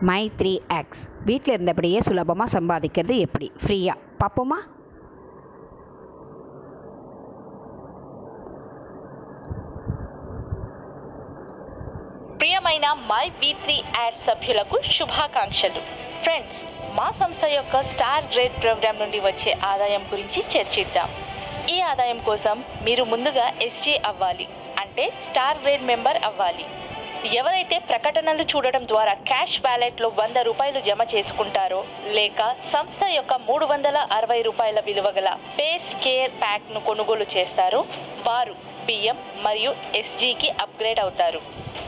my three aux வீட்டில் இருந்தபடியே சுலபமாக சம்பாதிக்கிறது எப்படி ஃப்ரீயாக பார்ப்போமா ప్రియమైన మై వి త్రీ యాడ్ సభ్యులకు శుభాకాంక్షలు ఫ్రెండ్స్ మా సంస్థ యొక్క స్టార్ గ్రేడ్ ప్రోగ్రామ్ నుండి వచ్చే ఆదాయం గురించి చర్చిద్దాం ఈ ఆదాయం కోసం మీరు ముందుగా ఎస్జీ అవ్వాలి అంటే స్టార్ గ్రేడ్ మెంబర్ అవ్వాలి ఎవరైతే ప్రకటనలు చూడడం ద్వారా క్యాష్ వ్యాలెట్లో వంద రూపాయలు జమ చేసుకుంటారో లేక సంస్థ యొక్క మూడు వందల అరవై రూపాయల విలువ గల పేస్ కేర్ ప్యాక్ను కొనుగోలు చేస్తారో వారు బియ్యం మరియు ఎస్జీకి అప్గ్రేడ్ అవుతారు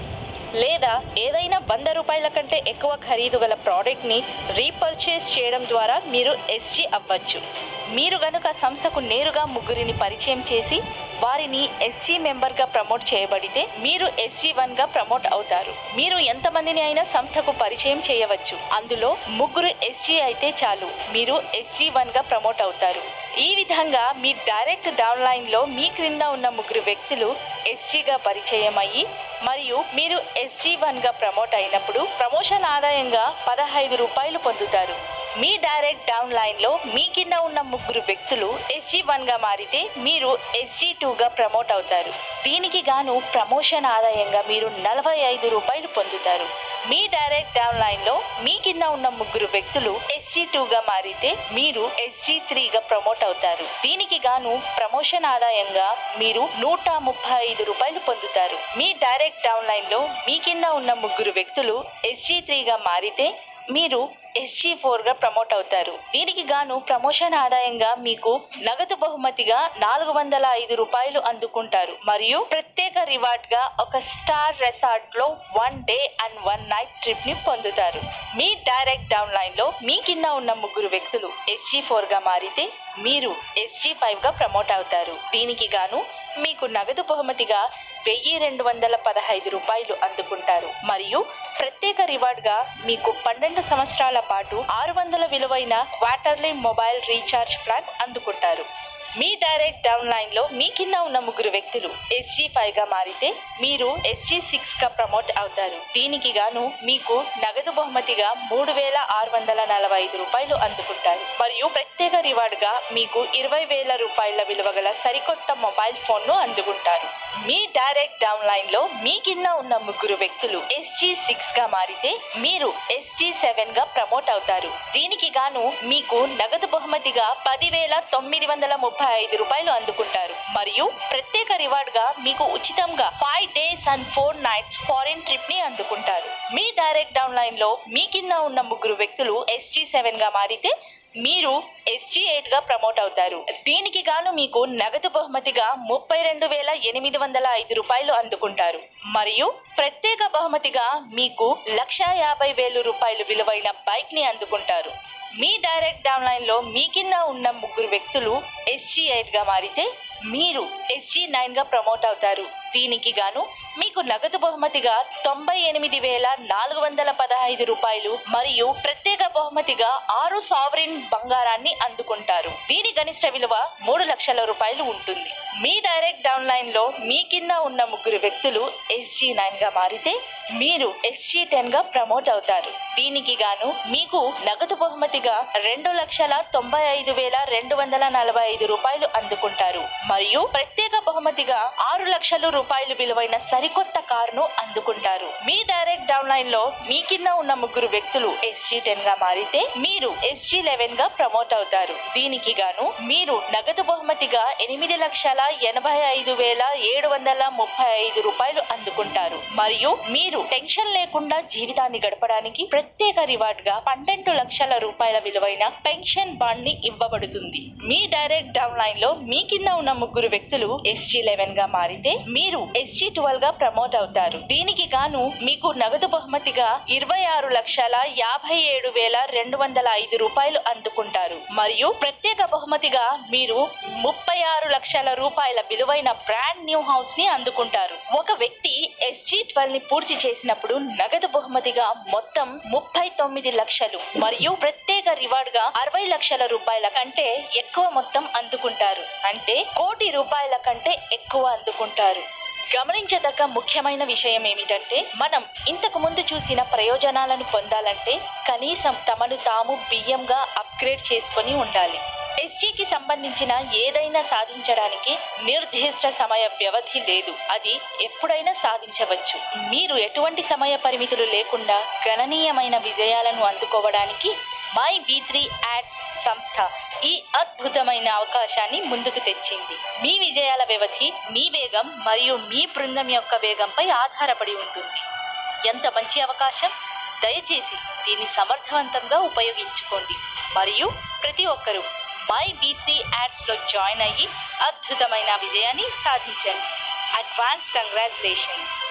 లేదా ఏదైనా వంద రూపాయల కంటే ఎక్కువ ఖరీదు గల ప్రోడక్ట్ని రీపర్చేస్ చేయడం ద్వారా మీరు ఎస్జీ అవ్వచ్చు మీరు గనుక సంస్థకు నేరుగా ముగ్గురిని పరిచయం చేసి వారిని ఎస్జీ మెంబర్గా ప్రమోట్ చేయబడితే మీరు ఎస్జీ వన్గా ప్రమోట్ అవుతారు మీరు ఎంతమందిని అయినా సంస్థకు పరిచయం చేయవచ్చు అందులో ముగ్గురు ఎస్జీ అయితే చాలు మీరు ఎస్జీ వన్గా ప్రమోట్ అవుతారు ఈ విధంగా మీ డైరెక్ట్ డౌన్లైన్లో మీ క్రింద ఉన్న ముగ్గురు వ్యక్తులు ఎస్జీగా పరిచయం అయ్యి మరియు మీరు ఎస్జీ వన్గా ప్రమోట్ అయినప్పుడు ప్రమోషన్ ఆదాయంగా పదహైదు రూపాయలు పొందుతారు మీ డైరెక్ట్ డౌన్ లైన్లో మీ కింద ఉన్న ముగ్గురు వ్యక్తులు ఎస్జీ వన్గా మారితే మీరు ఎస్జీ టూగా ప్రమోట్ అవుతారు దీనికి గాను ప్రమోషన్ ఆదాయంగా మీరు నలభై ఐదు రూపాయలు పొందుతారు మీ డైరెక్ట్ డౌన్ లైన్లో మీ కింద ఉన్న ముగ్గురు వ్యక్తులు ఎస్జీ టూగా మారితే మీరు ఎస్జీ త్రీగా ప్రమోట్ అవుతారు దీనికి గాను ప్రమోషన్ ఆదాయంగా మీరు నూట ముప్పై ఐదు రూపాయలు పొందుతారు మీ డైరెక్ట్ డౌన్ లైన్లో మీ కింద ఉన్న ముగ్గురు వ్యక్తులు ఎస్జీ త్రీగా మారితే మీరు ఎస్జీ ఫోర్గా ప్రమోట్ అవుతారు దీనికి గాను ప్రమోషన్ ఆదాయంగా మీకు నగదు బహుమతిగా నాలుగు వందల ఐదు రూపాయలు అందుకుంటారు మరియు ప్రత్యేక రివార్డ్గా ఒక స్టార్ రెసార్ట్లో one day and one night ట్రిప్ని పొందుతారు మీ డైరెక్ట్ డౌన్ లైన్లో మీ కింద ఉన్న ముగ్గురు వ్యక్తులు ఎస్జీ ఫోర్గా మారితే మీరు ఎస్జీ ఫైవ్గా ప్రమోట్ అవుతారు దీనికి గాను మీకు నగదు బహుమతిగా వెయ్యి రెండు వందల పదహైదు రూపాయలు అందుకుంటారు మరియు ప్రత్యేక రివార్డ్గా మీకు పన్నెండు సంవత్సరాల పాటు ఆరు వందల విలువైన క్వార్టర్లీ మొబైల్ రీఛార్జ్ ప్లాన్ అందుకుంటారు మీ డైరెక్ట్ డౌన్ లైన్లో మీ కింద ఉన్న ముగ్గురు వ్యక్తులు ఎస్జీ ఫైవ్గా మారితే మీరు ఎస్జీ సిక్స్గా ప్రమోట్ అవుతారు దీనికి గాను మీకు నగదు బహుమతిగా మూడు వేల ఆరు వందల నలభై ఐదు రూపాయలు అందుకుంటారు మరియు ప్రత్యేక రివార్డుగా మీకు ఇరవై వేల రూపాయల విలువ గల సరికొత్త మొబైల్ ఫోన్ను అందుకుంటారు మీ డైరెక్ట్ డౌన్ లైన్లో మీ కింద ఉన్న ముగ్గురు వ్యక్తులు ఎస్జీ సిక్స్గా మారితే మీరు ఎస్జీ సెవెన్గా ప్రమోట్ అవుతారు దీనికి గాను మీకు నగదు బహుమతిగా పదివేల తొమ్మిది వందల ముప్పై ఐదు రూపాయలు అందుకుంటారు మరియు ప్రత్యేక రివార్డ్గా మీకు ఉచితంగా five days and four nights foreign trip ని అందుకుంటారు మీ డైరెక్ట్ డౌన్ లైన్ లో మీ కింద ఉన్న ముగ్గురు వ్యక్తులు ఎస్జీ సెవెన్ గా మారితే మీరు ఎస్జీ ఎయిట్ గా ప్రమోట్ అవుతారు దీనికి గాను మీకు నగదు బహుమతిగా ముప్పై రెండు వేల ఎనిమిది వందల ఐదు రూపాయలు అందుకుంటారు మరియు ప్రత్యేక బహుమతిగా మీకు లక్ష యాభై వేలు రూపాయలు విలువైన బైక్ ని అందుకుంటారు మీ డైరెక్ట్ డౌన్ లైన్ లో మీ కింద ఉన్న ముగ్గురు వ్యక్తులు ఎస్జీ ఎయిట్ గా మారితే మీరు ఎస్జీ నైన్ గా ప్రమోట్ అవుతారు దీనికి గాను మీకు నగదు బహుమతిగా తొంభై ఎనిమిది వేల నాలుగు వందల పదహైదు రూపాయలు మరియు ప్రత్యేక బహుమతిగా ఆరు సావరిన్ బంగారాన్ని అందుకుంటారు దీని గరిష్ట విలువ మూడు లక్షల రూపాయలు ఉంటుంది మీ డైరెక్ట్ డౌన్ లైన్ లో మీ కింద ఉన్న ముగ్గురు వ్యక్తులు ఎస్జీ నైన్ గా మారితే మీరు ఎస్జీ టెన్ గా ప్రమోట్ అవుతారు దీనికి గాను మీకు నగదు బహుమతిగా రెండు లక్షల తొంభై ఐదు వేల రెండు వందల నలభై ఐదు రూపాయలు అందుకుంటారు మరియు ప్రత్యేక బహుమతిగా ఆరు లక్షల రూపాయలు విలువైన సరికొత్త కారును అందుకుంటారు మీ డైరెక్ట్ డౌన్ లైన్ లో మీ కింద ఉన్న ముగ్గురు వ్యక్తులు ఎస్జీ టెన్ గా మారితే మీరు ఎస్జీ లెవెన్ గా ప్రమోట్ అవుతారు దీనికి గాను మీరు నగదు బహుమతిగా ఎనిమిది లక్షల ఎనభై ఐదు వేల ఏడు వందల ముప్పై ఐదు రూపాయలు అందుకుంటారు మరియు మీరు టెన్షన్ లేకుండా జీవితాన్ని గడపడానికి ప్రత్యేక రివార్డ్ గా పన్నెండు లక్షల రూపాయల విలువైన పెన్షన్ బాండ్ ని ఇవ్వబడుతుంది మీ డైరెక్ట్ డౌన్ లైన్ లో మీ కింద ఉన్న ముగ్గురు వ్యక్తులు ఎస్జీ లెవెన్ గా మారితే మీరు ఎస్జీ ట్వెల్వ్ గా ప్రమోట్ అవుతారు దీనికి గాను మీకు నగదు బహుమతిగా ఇరవై ఆరు లక్షల యాభై ఏడు వేల రెండు వందల ఐదు రూపాయలు అందుకుంటారు మరియు ప్రత్యేక బహుమతిగా మీరు ముప్పై ఆరు లక్షల రూపాయల విలువైన బ్రాండ్ న్యూ హౌస్ ని అందుకుంటారు ఒక వ్యక్తి ఎస్జీ ట్వెల్వ్ ని పూర్తి చేసినప్పుడు నగదు బహుమతిగా మొత్తం ముప్పై తొమ్మిది లక్షలు మరియు ప్రత్యేక రివార్డ్ గా అరవై లక్షల రూపాయల కంటే ఎక్కువ మొత్తం అందుకుంటారు అంటే కోటి రూపాయల కంటే ఎక్కువ అందుకుంటారు గమనించదగ్గ ముఖ్యమైన విషయం ఏమిటంటే మనం ఇంతకు ముందు చూసిన ప్రయోజనాలను పొందాలంటే కనీసం తమను తాము బియ్యంగా అప్గ్రేడ్ చేసుకొని ఉండాలి ఎస్జీకి సంబంధించిన ఏదైనా సాధించడానికి నిర్దిష్ట సమయ వ్యవధి లేదు అది ఎప్పుడైనా సాధించవచ్చు మీరు ఎటువంటి సమయ పరిమితులు లేకుండా గణనీయమైన విజయాలను అందుకోవడానికి మై బీ త్రీ యాడ్స్ సంస్థ ఈ అద్భుతమైన అవకాశాన్ని ముందుకు తెచ్చింది మీ విజయాల వ్యవధి మీ వేగం మరియు మీ బృందం యొక్క వేగంపై ఆధారపడి ఉంటుంది ఎంత మంచి అవకాశం దయచేసి దీన్ని సమర్థవంతంగా ఉపయోగించుకోండి మరియు ప్రతి ఒక్కరూ మై బీ త్రీ యాడ్స్లో జాయిన్ అయ్యి అద్భుతమైన విజయాన్ని సాధించండి అడ్వాన్స్ కంగ్రాచులేషన్స్